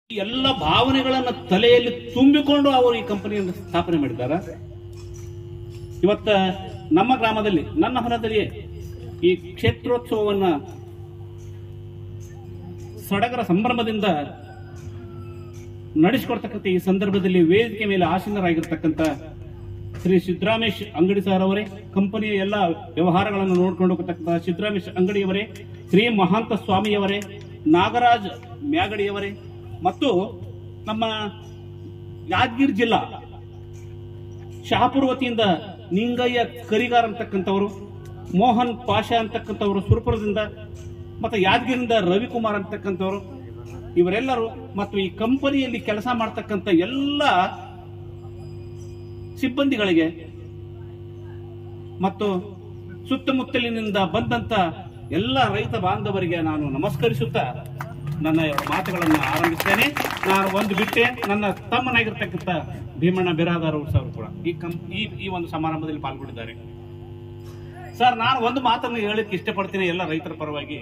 ಎಲ್ಲ ಭಾವನೆಗಳನ್ನ ತಲೆಯಲ್ಲಿ ತುಂಬಿಕೊಂಡು ಅವರು ಈ ಕಂಪನಿಯನ್ನು ಸ್ಥಾಪನೆ ಮಾಡಿದ್ದಾರೆ ಇವತ್ತ ನಮ್ಮ ಗ್ರಾಮದಲ್ಲಿ ನನ್ನ ಹೊಲದಲ್ಲಿಯೇ ಈ ಕ್ಷೇತ್ರೋತ್ಸವವನ್ನ ಸಡಗರ ಸಂಭ್ರಮದಿಂದ ನಡೆಸಿಕೊಡ್ತಕ್ಕಂಥ ಈ ಸಂದರ್ಭದಲ್ಲಿ ವೇದಿಕೆ ಮೇಲೆ ಆಸೀನರಾಗಿರ್ತಕ್ಕಂಥ ಶ್ರೀ ಸಿದ್ದರಾಮೇಶ್ ಅಂಗಡಿ ಸರ್ ಅವರೇ ಕಂಪನಿಯ ಎಲ್ಲ ವ್ಯವಹಾರಗಳನ್ನು ನೋಡ್ಕೊಂಡು ಹೋಗತಕ್ಕಂಥ ಸಿದ್ದರಾಮೇಶ್ ಅಂಗಡಿಯವರೇ ಶ್ರೀ ಮಹಾಂತ ಸ್ವಾಮಿಯವರೇ ನಾಗರಾಜ್ ಮ್ಯಾಗಡಿಯವರೇ ಮತ್ತು ನಮ್ಮ ಯಾದಗಿರಿ ಜಿಲ್ಲಾ ಶಹಾಪುರ ವತಿಯಿಂದ ನಿಂಗಯ್ಯ ಕರಿಗಾರ್ ಅಂತಕ್ಕಂಥವರು ಮೋಹನ್ ಪಾಷಾ ಅಂತಕ್ಕಂಥವರು ಸುರಪುರದಿಂದ ಮತ್ತು ಯಾದಗಿರಿಯಿಂದ ರವಿಕುಮಾರ್ ಅಂತಕ್ಕಂಥವರು ಇವರೆಲ್ಲರೂ ಮತ್ತು ಈ ಕಂಪನಿಯಲ್ಲಿ ಕೆಲಸ ಮಾಡ್ತಕ್ಕಂಥ ಎಲ್ಲ ಸಿಬ್ಬಂದಿಗಳಿಗೆ ಮತ್ತು ಸುತ್ತಮುತ್ತಲಿನಿಂದ ಬಂದಂತ ಎಲ್ಲ ರೈತ ಬಾಂಧವರಿಗೆ ನಾನು ನಮಸ್ಕರಿಸುತ್ತಾ ನನ್ನ ಮಾತುಗಳನ್ನು ಆರಂಭಿಸ್ತೇನೆ ನಾನು ಒಂದು ಬಿಟ್ಟೆ ನನ್ನ ತಮ್ಮನಾಗಿರ್ತಕ್ಕಂಥ ಭೀಮಣ್ಣ ಬಿರಾದಾರ್ ಅವರು ಸರ್ ಕೂಡ ಈ ಕಂ ಈ ಈ ಒಂದು ಸಮಾರಂಭದಲ್ಲಿ ಪಾಲ್ಗೊಂಡಿದ್ದಾರೆ ಸರ್ ನಾನು ಒಂದು ಮಾತನ್ನು ಹೇಳಕ್ಕೆ ಇಷ್ಟಪಡ್ತೀನಿ ಎಲ್ಲ ರೈತರ ಪರವಾಗಿ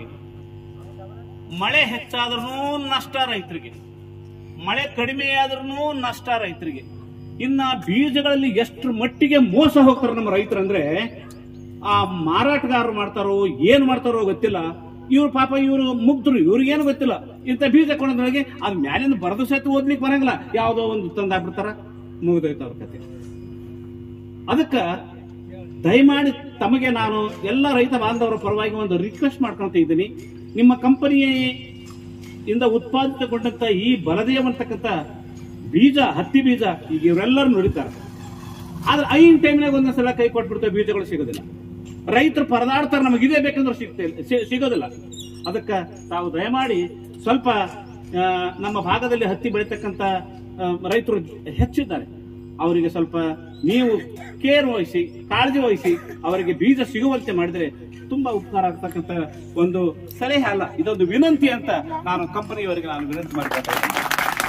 ಮಳೆ ಹೆಚ್ಚಾದ್ರೂ ನಷ್ಟ ರೈತರಿಗೆ ಮಳೆ ಕಡಿಮೆ ಆದ್ರೂ ನಷ್ಟ ರೈತರಿಗೆ ಇನ್ನ ಬೀಜಗಳಲ್ಲಿ ಎಷ್ಟು ಮಟ್ಟಿಗೆ ಮೋಸ ಹೋಗ್ತಾರೆ ನಮ್ಮ ರೈತರು ಅಂದ್ರೆ ಆ ಮಾರಾಟಗಾರರು ಮಾಡ್ತಾರೋ ಏನ್ ಮಾಡ್ತಾರೋ ಗೊತ್ತಿಲ್ಲ ಇವ್ರು ಪಾಪ ಇವರು ಮುಗ್ಧರು ಇವ್ರಿಗೇನು ಗೊತ್ತಿಲ್ಲ ಇಂಥ ಬೀಜ ಕೊಂಡೊಳಗೆ ಅದ್ ಮ್ಯಾಲಿಂದ ಬರದು ಸಹಿತ ಓದ್ಲಿಕ್ಕೆ ಬರಂಗಿಲ್ಲ ಯಾವ್ದೋ ಒಂದು ತಂದಾಕ್ಬಿಡ್ತಾರ ಮುಗಿದೋಯ್ತು ಅವ್ರ ಕತೆ ಅದಕ್ಕ ದಯಮಾಡಿ ತಮಗೆ ನಾನು ಎಲ್ಲ ರೈತ ಬಾಂಧವರ ಪರವಾಗಿ ಒಂದು ರಿಕ್ವೆಸ್ಟ್ ಮಾಡ್ಕೊಳ್ತ ಇದ್ದೀನಿ ನಿಮ್ಮ ಕಂಪನಿಯ ಇಂದ ಉತ್ಪಾದಿತಗೊಂಡಂತ ಈ ಬಲದೇವ್ ಅಂತಕ್ಕಂಥ ಬೀಜ ಹತ್ತಿ ಬೀಜ ಈಗ ಇವರೆಲ್ಲರೂ ನುಡಿತಾರೆ ಆದ್ರೆ ಐನ್ ಟೈಮ್ನಾಗ ಒಂದೊಂದ್ಸಲ ಕೈ ಕೊಟ್ಬಿಡ್ತೇವೆ ಬೀಜಗಳು ಸಿಗೋದಿಲ್ಲ ರೈತರು ಪರದಾಡ್ತಾರೆ ನಮಗೆ ಇದೇ ಬೇಕಂದ್ರೆ ಸಿಗ್ತಾ ಇಲ್ಲ ಸಿ- ಸಿಗೋದಿಲ್ಲ ಅದಕ್ಕ ತಾವು ದಯಮಾಡಿ ಸ್ವಲ್ಪ ಆ, ನಮ್ಮ ಭಾಗದಲ್ಲಿ ಹತ್ತಿ ಬೆಳೀತಕ್ಕಂತ ಆ, ರೈತರು ಹೆಚ್ಚಿದ್ದಾರೆ ಅವರಿಗೆ ಸ್ವಲ್ಪ ನೀವು ಕೇರ್ ವಹಿಸಿ ಕಾಳಜಿ ವಹಿಸಿ ಅವರಿಗೆ ಬೀಜ ಸಿಗುವಂತೆ ಮಾಡಿದ್ರೆ ತುಂಬಾ ಉಪಕಾರ ಆಗ್ತಕ್ಕಂತ ಒಂದು ಸಲಹೆ ಅಲ್ಲ ಇದೊಂದು ವಿನಂತಿ ಅಂತ ನಾನು ಕಂಪನಿಯವರಿಗೆ ನಾನು ವಿನಂತಿ ಮಾಡಿಕೊಳ್ತಾ ಇದ್ದೀನಿ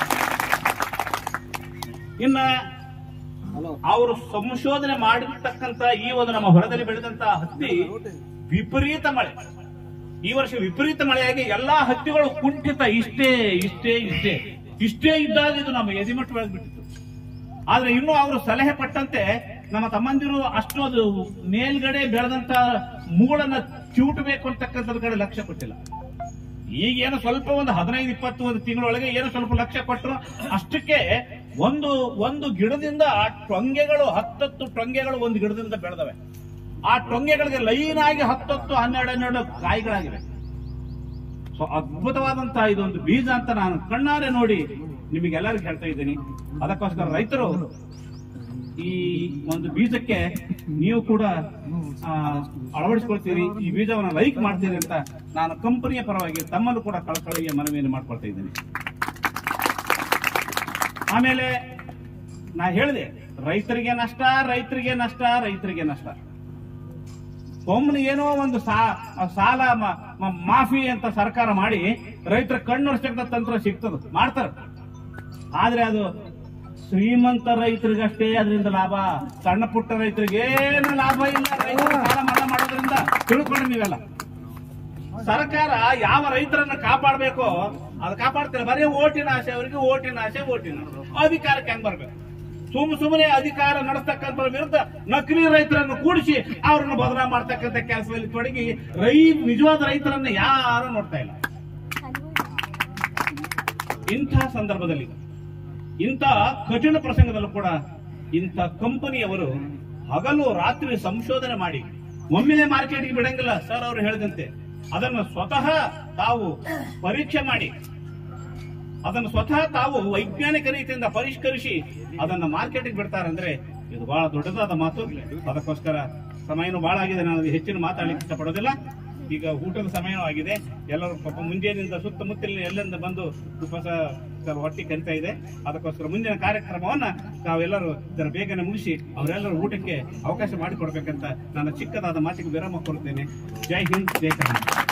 ಇನ್ನ ಅವರು ಸಂಶೋಧನೆ ಮಾಡಿರ್ತಕ್ಕಂತ ಈ ಒಂದು ನಮ್ಮ ಹೊಲದಲ್ಲಿ ಬೆಳೆದಂತ ಹತ್ತಿ ವಿಪರೀತ ಮಳೆ ಈ ವರ್ಷ ವಿಪರೀತ ಮಳೆಯಾಗಿ ಎಲ್ಲಾ ಹತ್ತಿಗಳು ಕುಂಠಿತ ಇಷ್ಟೇ ಇಷ್ಟೇ ಇಷ್ಟೇ ಇಷ್ಟೇ ಇದ್ದಾಗ ಇದು ನಮ್ಮ ಎದಿಮಟ್ಟು ಬೆಳೆದ್ಬಿಟ್ಟಿತ್ತು ಆದ್ರೆ ಇನ್ನು ಅವರು ಸಲಹೆ ಪಟ್ಟಂತೆ ನಮ್ಮ ತಮ್ಮಂದಿರು ಅಷ್ಟು ಅದು ಮೇಲ್ಗಡೆ ಬೆಳೆದಂತ ಮೂಗಳನ್ನ ಚಿವುಟಬೇಕು ಅಂತಕ್ಕಂಥದ್ ಕಡೆ ಲಕ್ಷ್ಯ ಕೊಟ್ಟಿಲ್ಲ ಈಗ ಏನೋ ಸ್ವಲ್ಪ ಒಂದು ಹದಿನೈದು ಇಪ್ಪತ್ತು ಒಂದು ತಿಂಗಳೊಳಗೆ ಏನೋ ಸ್ವಲ್ಪ ಲಕ್ಷ್ಯ ಕೊಟ್ಟರು ಅಷ್ಟಕ್ಕೆ ಒಂದು ಒಂದು ಗಿಡದಿಂದ ಆ ಟೊಂಗೆಗಳು ಹತ್ತತ್ತು ಟೊಂಗೆಗಳು ಒಂದು ಗಿಡದಿಂದ ಬೆಳೆದವೆ ಆ ಟೊಂಗೆಗಳಿಗೆ ಲೈನ್ ಆಗಿ ಹತ್ತತ್ತು ಹನ್ನೆರಡು ಹನ್ನೆರಡು ಕಾಯಿಗಳಾಗಿವೆ ಸೊ ಅದ್ಭುತವಾದಂತಹ ಇದೊಂದು ಬೀಜ ಅಂತ ನಾನು ಕಣ್ಣಾರೆ ನೋಡಿ ನಿಮಗೆಲ್ಲರಿಗೂ ಹೇಳ್ತಾ ಇದ್ದೀನಿ ಅದಕ್ಕೋಸ್ಕರ ರೈತರು ಈ ಒಂದು ಬೀಜಕ್ಕೆ ನೀವು ಕೂಡ ಆ, ಅಳವಡಿಸ್ಕೊಳ್ತೀರಿ ಈ ಬೀಜವನ್ನು ಲೈಕ್ ಮಾಡ್ತೀರಿ ಅಂತ ನಾನು ಕಂಪನಿಯ ಪರವಾಗಿ ತಮ್ಮಲ್ಲೂ ಕೂಡ ಕಳಕಳಿಯ ಮನವಿಯನ್ನು ಮಾಡ್ಕೊಳ್ತಾ ಇದ್ದೀನಿ ಆಮೇಲೆ ನಾ ಹೇಳಿದೆ ರೈತರಿಗೆ ನಷ್ಟ ರೈತರಿಗೆ ನಷ್ಟ ರೈತರಿಗೆ ನಷ್ಟ ಒಮ್ಮೆ ಏನೋ ಒಂದು ಸಾ- ಸಾಲ ಮ- ಮ- ಮಾಫಿ ಅಂತ ಸರ್ಕಾರ ಮಾಡಿ ರೈತರ ಕಣ್ಣೊರೆಸ್ತಕ್ಕಂಥ ತಂತ್ರ ಸಿಗ್ತದ ಮಾಡ್ತಾರ ಆದ್ರೆ ಅದು ಶ್ರೀಮಂತ ರೈತರಿಗಷ್ಟೇ ಅದರಿಂದ ಲಾಭ ಸಣ್ಣ ಪುಟ್ಟ ರೈತರಿಗೆ ಏನು ಲಾಭ ಇಲ್ಲ ರೈತರು ಸಾಲ ಮನ್ನಾ ಮಾಡೋದ್ರಿಂದ ತಿಳ್ಕೊಳ್ಳಿ ನೀವೆಲ್ಲ ಸರ್ಕಾರ ಯಾವ ರೈತರನ್ನ ಕಾಪಾಡಬೇಕು ಅದು ಕಾಪಾಡ್ತಾರೆ ಬರೀ ಓಟಿನ ಆಸೆ ಅವರಿಗೆ ಓಟಿನ ಆಸೆ ಓಟಿನ ಅಧಿಕಾರಕ್ಕೆ ಹೆಂಗ್ ಬರ್ಬೇಕು ಸುಮ್ ಸುಮ್ಮನೆ ಅಧಿಕಾರ ನಡೆಸ್ತಕ್ಕಂಥ ವಿರುದ್ಧ ನಕಲಿ ರೈತರನ್ನು ಕೂಡಿಸಿ ಅವರನ್ನು ಬದಲಾವಣೆ ಮಾಡ್ತಕ್ಕಂಥ ಕೆಲಸದಲ್ಲಿ ತೊಡಗಿ ರೈ ನಿಜವಾದ ರೈತರನ್ನ ಯಾರು ನೋಡ್ತಾ ಇಲ್ಲ ಇಂಥ ಸಂದರ್ಭದಲ್ಲಿ ಇಂಥ ಕಠಿಣ ಪ್ರಸಂಗದಲ್ಲೂ ಕೂಡ ಇಂಥ ಕಂಪನಿಯವರು ಹಗಲು ರಾತ್ರಿ ಸಂಶೋಧನೆ ಮಾಡಿ ಒಮ್ಮೆಲೆ ಮಾರ್ಕೆಟ್ಗೆ ಬಿಡಂಗಿಲ್ಲ ಸರ್ ಅವರು ಹೇಳಿದಂತೆ ಅದನ್ನು ಸ್ವತಃ ತಾವು ಪರೀಕ್ಷೆ ಮಾಡಿ ಅದನ್ನು ಸ್ವತಃ ತಾವು ವೈಜ್ಞಾನಿಕ ರೀತಿಯಿಂದ ಪರಿಷ್ಕರಿಸಿ ಅದನ್ನು ಮಾರ್ಕೆಟ್ಗೆ ಬಿಡ್ತಾರೆ ಅಂದ್ರೆ ಇದು ಬಹಳ ದೊಡ್ಡದಾದ ಮಾತು ಅದಕ್ಕೋಸ್ಕರ ಸಮಯನೂ ಬಹಳ ಆಗಿದೆ ನಾನು ಅದು ಹೆಚ್ಚಿನ ಮಾತಾಡ್ಲಿಕ್ಕೆ ಇಷ್ಟಪಡೋದಿಲ್ಲ ಈಗ ಊಟದ ಸಮಯವೂ ಆಗಿದೆ ಎಲ್ಲರೂ ಪಾಪ ಮುಂಜಾನೆಯಿಂದ ಸುತ್ತಮುತ್ತಲಿನ ಎಲ್ಲರಿಂದ ಬಂದು ಉಪವಾಸ ಸ್ವಲ್ಪ ಹೊಟ್ಟೆ ಕರಿತಾ ಇದೆ ಅದಕ್ಕೋಸ್ಕರ ಮುಂದಿನ ಕಾರ್ಯಕ್ರಮವನ್ನ ತಾವೆಲ್ಲರೂ ಇದರ ಬೇಗನೆ ಮುಗಿಸಿ ಅವರೆಲ್ಲರೂ ಊಟಕ್ಕೆ ಅವಕಾಶ ಮಾಡಿಕೊಡ್ಬೇಕಂತ ನನ್ನ ಚಿಕ್ಕದಾದ ಮಾತಿಗೆ ವಿರಾಮ ಕೊಡುತ್ತೇನೆ ಜೈ ಹಿಂದ್ ಜೈ ಕರ್ನಾಟಕ